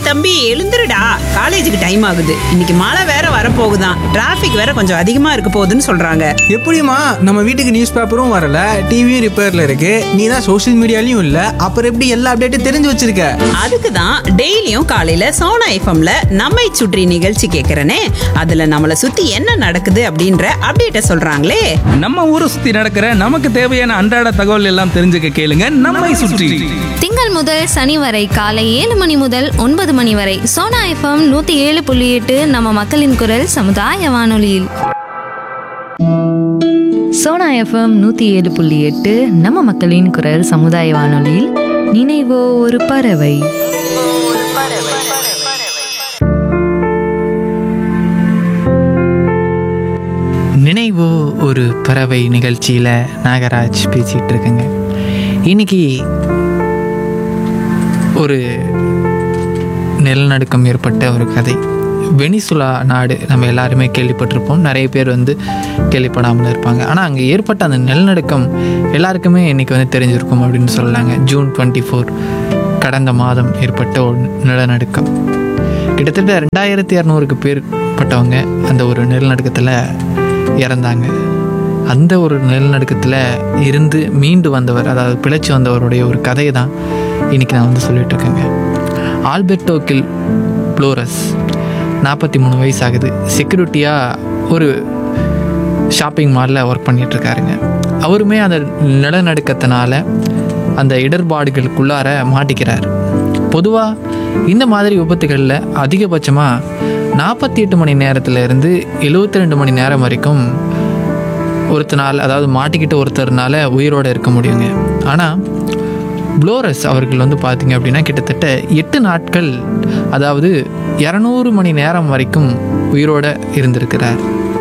தம்பி எழுந்துருடா காலேஜுக்கு டைம் ஆகுது இன்னைக்கு மழை வேற வரப்போகுதாம் டிராஃபிக் வேற கொஞ்சம் அதிகமா இருக்க போகுதுன்னு சொல்றாங்க எப்படிம்மா நம்ம வீட்டுக்கு நியூஸ் பேப்பரும் வரல டிவியும் ரிப்பேர்ல இருக்கு நீ தான் சோஷியல் மீடியாலையும் இல்ல அப்புறம் எப்படி எல்லா அப்டேட்டும் தெரிஞ்சு வச்சிருக்க அதுக்கு தான் டெய்லியும் காலையில சோனா எஃப்எம்ல நம்மை சுற்றி நிகழ்ச்சி கேட்கறனே அதுல நம்மளை சுத்தி என்ன நடக்குது அப்படின்ற அப்டேட்ட சொல்றாங்களே நம்ம ஊரை சுத்தி நடக்கிற நமக்கு தேவையான அன்றாட தகவல் எல்லாம் தெரிஞ்சுக்க கேளுங்க நம்மை சுற்றி திங்கள் முதல் சனி வரை காலை ஏழு மணி முதல் ஒன்பது மணி வரை சோனா எஃப்எம் நூத்தி ஏழு புள்ளி எட்டு நம்ம மக்களின் குரல் சமுதாய வானொலியில் சோனா எஃப்எம் நூற்றி ஏழு புள்ளி எட்டு நம்ம மக்களின் குரல் சமுதாய வானொலியில் நினைவோ ஒரு பறவை நினைவு ஒரு பறவை நிகழ்ச்சியில் நாகராஜ் பேசிகிட்டு இருக்கேங்க இன்னைக்கு ஒரு நிலநடுக்கம் ஏற்பட்ட ஒரு கதை வெனிசுலா நாடு நம்ம எல்லாருமே கேள்விப்பட்டிருப்போம் நிறைய பேர் வந்து கேள்விப்படாமல் இருப்பாங்க ஆனால் அங்கே ஏற்பட்ட அந்த நிலநடுக்கம் எல்லாருக்குமே இன்றைக்கி வந்து தெரிஞ்சிருக்கும் அப்படின்னு சொல்லலாங்க ஜூன் டுவெண்ட்டி ஃபோர் கடந்த மாதம் ஏற்பட்ட ஒரு நிலநடுக்கம் கிட்டத்தட்ட ரெண்டாயிரத்தி இரநூறுக்கு பேர்பட்டவங்க அந்த ஒரு நிலநடுக்கத்தில் இறந்தாங்க அந்த ஒரு நிலநடுக்கத்தில் இருந்து மீண்டு வந்தவர் அதாவது பிழைச்சி வந்தவருடைய ஒரு கதையை தான் இன்றைக்கி நான் வந்து சொல்லிட்டு இருக்கேங்க ஆல்பர்டோ கில் ப்ளோரஸ் நாற்பத்தி மூணு வயசு ஆகுது செக்யூரிட்டியாக ஒரு ஷாப்பிங் மாலில் ஒர்க் பண்ணிகிட்ருக்காருங்க அவருமே அந்த நிலநடுக்கத்தினால அந்த இடர்பாடுகளுக்குள்ளார மாட்டிக்கிறார் பொதுவாக இந்த மாதிரி விபத்துகளில் அதிகபட்சமாக நாற்பத்தி எட்டு மணி நேரத்துல இருந்து எழுபத்தி ரெண்டு மணி நேரம் வரைக்கும் ஒருத்தனால் அதாவது மாட்டிக்கிட்ட ஒருத்தர்னால உயிரோடு இருக்க முடியுங்க ஆனால் ப்ளோரஸ் அவர்கள் வந்து பார்த்தீங்க அப்படின்னா கிட்டத்தட்ட எட்டு நாட்கள் அதாவது இரநூறு மணி நேரம் வரைக்கும் உயிரோட இருந்திருக்கிறார்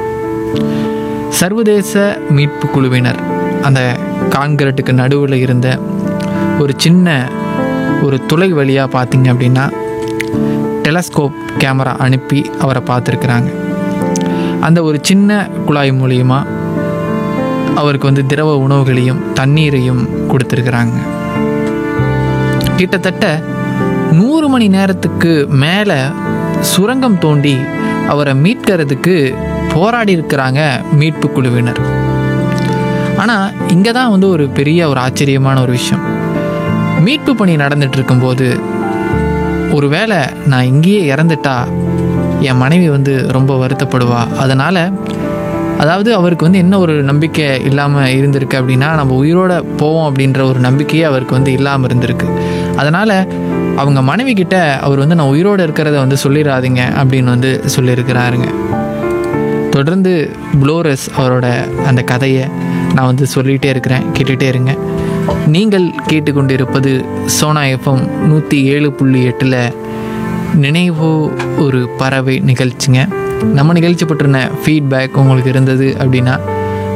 சர்வதேச மீட்பு குழுவினர் அந்த கான்கிரட்டுக்கு நடுவில் இருந்த ஒரு சின்ன ஒரு துளை வழியாக பார்த்தீங்க அப்படின்னா டெலஸ்கோப் கேமரா அனுப்பி அவரை பார்த்துருக்குறாங்க அந்த ஒரு சின்ன குழாய் மூலியமா அவருக்கு வந்து திரவ உணவுகளையும் தண்ணீரையும் கொடுத்துருக்குறாங்க கிட்டத்தட்ட நூறு மணி நேரத்துக்கு மேலே சுரங்கம் தோண்டி அவரை மீட்கிறதுக்கு போராடி இருக்கிறாங்க மீட்பு குழுவினர் ஆனால் இங்கே தான் வந்து ஒரு பெரிய ஒரு ஆச்சரியமான ஒரு விஷயம் மீட்பு பணி நடந்துட்டு இருக்கும்போது ஒருவேளை நான் இங்கேயே இறந்துட்டா என் மனைவி வந்து ரொம்ப வருத்தப்படுவா அதனால் அதாவது அவருக்கு வந்து என்ன ஒரு நம்பிக்கை இல்லாமல் இருந்திருக்கு அப்படின்னா நம்ம உயிரோட போவோம் அப்படின்ற ஒரு நம்பிக்கையே அவருக்கு வந்து இல்லாமல் இருந்திருக்கு அதனால் அவங்க மனைவி கிட்ட அவர் வந்து நான் உயிரோடு இருக்கிறத வந்து சொல்லிடாதீங்க அப்படின்னு வந்து சொல்லியிருக்கிறாருங்க தொடர்ந்து ப்ளோரஸ் அவரோட அந்த கதையை நான் வந்து சொல்லிகிட்டே இருக்கிறேன் கேட்டுகிட்டே இருங்க நீங்கள் கேட்டுக்கொண்டிருப்பது சோனா எஃப்எம் நூற்றி ஏழு புள்ளி எட்டில் நினைவோ ஒரு பறவை நிகழ்ச்சிங்க நம்ம நிகழ்ச்சி பற்றின ஃபீட்பேக் உங்களுக்கு இருந்தது அப்படின்னா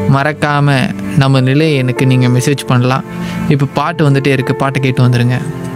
மறக்காமல் நம்ம நிலையை எனக்கு நீங்கள் மெசேஜ் பண்ணலாம் இப்போ பாட்டு வந்துட்டே இருக்குது பாட்டை கேட்டு வந்துடுங்க